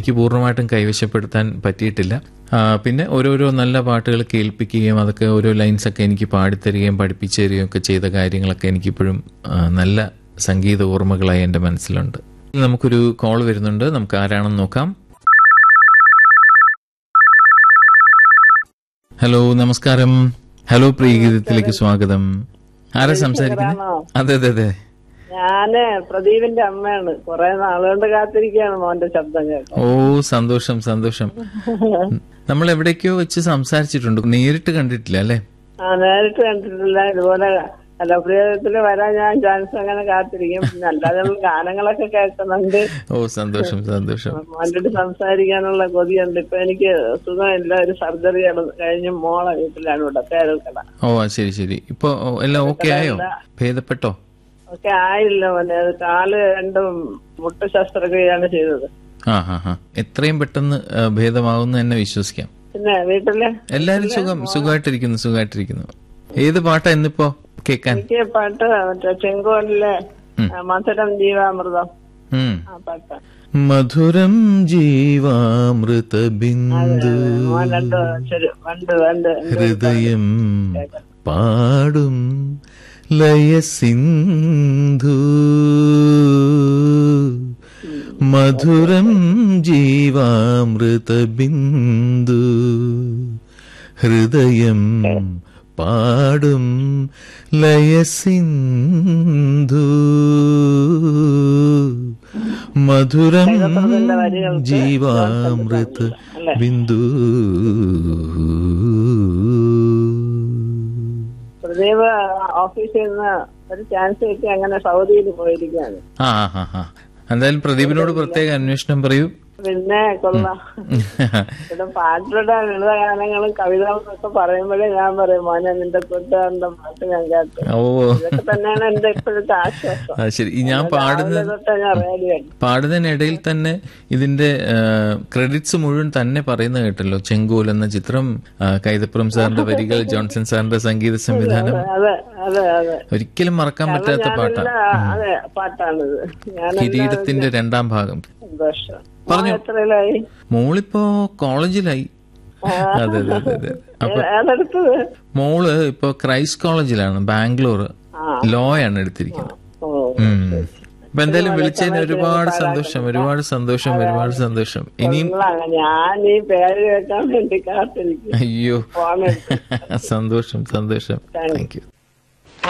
എനിക്ക് പൂർണ്ണമായിട്ടും കൈവശപ്പെടുത്താൻ പറ്റിയിട്ടില്ല ആ, പിന്നെ ഓരോരോ നല്ല പാട്ടുകൾ കേൾപ്പിക്കുകയും അതൊക്കെ ഓരോ ലൈൻസ് ഒക്കെ എനിക്ക് പാടിത്തരികയും പഠിപ്പിച്ചു തരികയും ഒക്കെ ചെയ്ത കാര്യങ്ങളൊക്കെ എനിക്കിപ്പോഴും ആ, നല്ല സംഗീത ഓർമ്മകളായി എൻ്റെ മനസ്സിലുണ്ട് നമുക്കൊരു കോൾ വരുന്നുണ്ട് നമുക്ക് ആരാണെന്ന് നോക്കാം ഹലോ നമസ്കാരം ഹലോ പ്രിയഗീതത്തിലേക്ക് സ്വാഗതം ആരാ സംസാരിക്കുന്നത് അതെ അതെ അതെ ഞാന് പ്രദീപിന്റെ അമ്മയാണ് കുറെ നാളുകൊണ്ട് കാത്തിരിക്കുകയാണ് മോന്റെ ശബ്ദം കേട്ടോ ഓ സന്തോഷം സന്തോഷം നമ്മൾ എവിടേക്കോ വെച്ച് സംസാരിച്ചിട്ടുണ്ട് നേരിട്ട് കണ്ടിട്ടില്ല അല്ലേ ആ നേരിട്ട് കണ്ടിട്ടില്ല ഇതുപോലെ കലപ്രിയത്തില് വരാൻ ഞാൻ ചാൻസ് അങ്ങനെ കാത്തിരിക്കും പിന്നെ അല്ലാതെ നമ്മൾ ഗാനങ്ങളൊക്കെ കേൾക്കുന്നുണ്ട് ഓ സന്തോഷം സന്തോഷം മോൻ്റെ അടുത്ത് സംസാരിക്കാനുള്ള കൊതിയുണ്ട് ഇപ്പൊ എനിക്ക് സുഖമില്ല ഒരു സർജറി കഴിഞ്ഞ് മോളെ വീട്ടിലാണ് ഇവിടെ പേരൽക്കട ഓ ആ, ശരി ശരി ഇപ്പൊ ഓ, എല്ലാം ഓക്കെ ആയോ ഭേദപ്പെട്ടോ ഒക്കെ ആയില്ല മോനെ അത് കാല് രണ്ടും മുട്ട ശസ്ത്രക്രിയയാണ് ചെയ്തത് ആ ഹാ ഹാ എത്രയും പെട്ടെന്ന് ആ, ഭേദമാവുമെന്ന് തന്നെ വിശ്വസിക്കാം പിന്നെ വീട്ടില് എല്ലാരും സുഖം സുഖമായിട്ടിരിക്കുന്നു സുഖമായിട്ടിരിക്കുന്നു ഏത് പാട്ടാ ഇന്നിപ്പോ കേക്കാൻ എനിക്ക് പാട്ട് മറ്റേ ചെങ്കോലിലെ ആ, മധുരം ജീവാമൃതം ഉം. ആ പാട്ട് മധുരം ജീവാമൃത ബിന്ദു മോൻ രണ്ട് ശരി വണ്ട് വണ്ട് ഹൃദയം പാടും ലയസിന്ധു മധുരം ജീവാമൃത ബിന്ദു ഹൃദയം പാടും ലയസിന്ധു മധുരം ജീവാമൃത ബിന്ദു പ്രദീപ് ഓഫീസിൽ നിന്ന് ഒരു ചാൻസ് കിട്ടി അങ്ങനെ സൗദിയിൽ പോയിരിക്കുകയാണ് ആ ആ ആ എന്തായാലും പ്രദീപിനോട് പ്രത്യേക അന്വേഷണം പറയൂ പിന്നെ കൊള്ളാം ഇവിടെ പാട്ടിലൂടെ ലളിത ഗാനങ്ങളും കവിതകളും ഒക്കെ പറയുമ്പോഴേ ഞാൻ പറയും മോനെ നിന്റെ കൂട്ടുകാരന്റെ പാട്ട് ഞാൻ കേട്ടു ഓ ഇതൊക്കെ തന്നെയാണ് എന്റെ ഇപ്പോഴത്തെ ആശ്വാസം ആ ശരി ഈ ഞാൻ പാടുന്ന രാവിലെ തൊട്ടേ ഞാൻ റേഡിയോ പാടുന്നതിനിടയിൽ തന്നെ ഇതിന്റെ ക്രെഡിറ്റ്സ് മുഴുവൻ തന്നെ പറയുന്ന കേട്ടല്ലോ ചെങ്കോൽ എന്ന ചിത്രം ആ, കൈതപ്പുറം സാറിന്റെ വരികൾ ജോൺസൺ സാറിന്റെ സംഗീത സംവിധാനം അതെ അതെ അതെ ഒരിക്കലും മറക്കാൻ പറ്റാത്ത പാട്ടാണ് ഞാനെല്ലാം അതെ പാട്ടാണിത് ഞാൻ കിരീടത്തിന്റെ രണ്ടാം ഭാഗം സന്തോഷം മോൻ എത്രയിലായി മോളിപ്പോ കോളേജിലായി അതെ അതെ അതെ അതെ അപ്പൊ ഏതെടുത്തത് മോള് ഇപ്പൊ ക്രൈസ്റ്റ് കോളേജിലാണ് ബാംഗ്ലൂർ ലോ ആണ് എടുത്തിരിക്കുന്നത് ഓ ഉം. അപ്പൊ എന്തായാലും വിളിച്ചതിന് ഒരുപാട് സന്തോഷം ഒരുപാട് സന്തോഷം ഒരുപാട് സന്തോഷം ഇനിയും കൊള്ളാം. ഞാൻ ഈ പേര് കേൾക്കാൻ വേണ്ടി കാത്തിരിക്കും അയ്യോ ഫോണ് സന്തോഷം സന്തോഷം Thanks. Thank you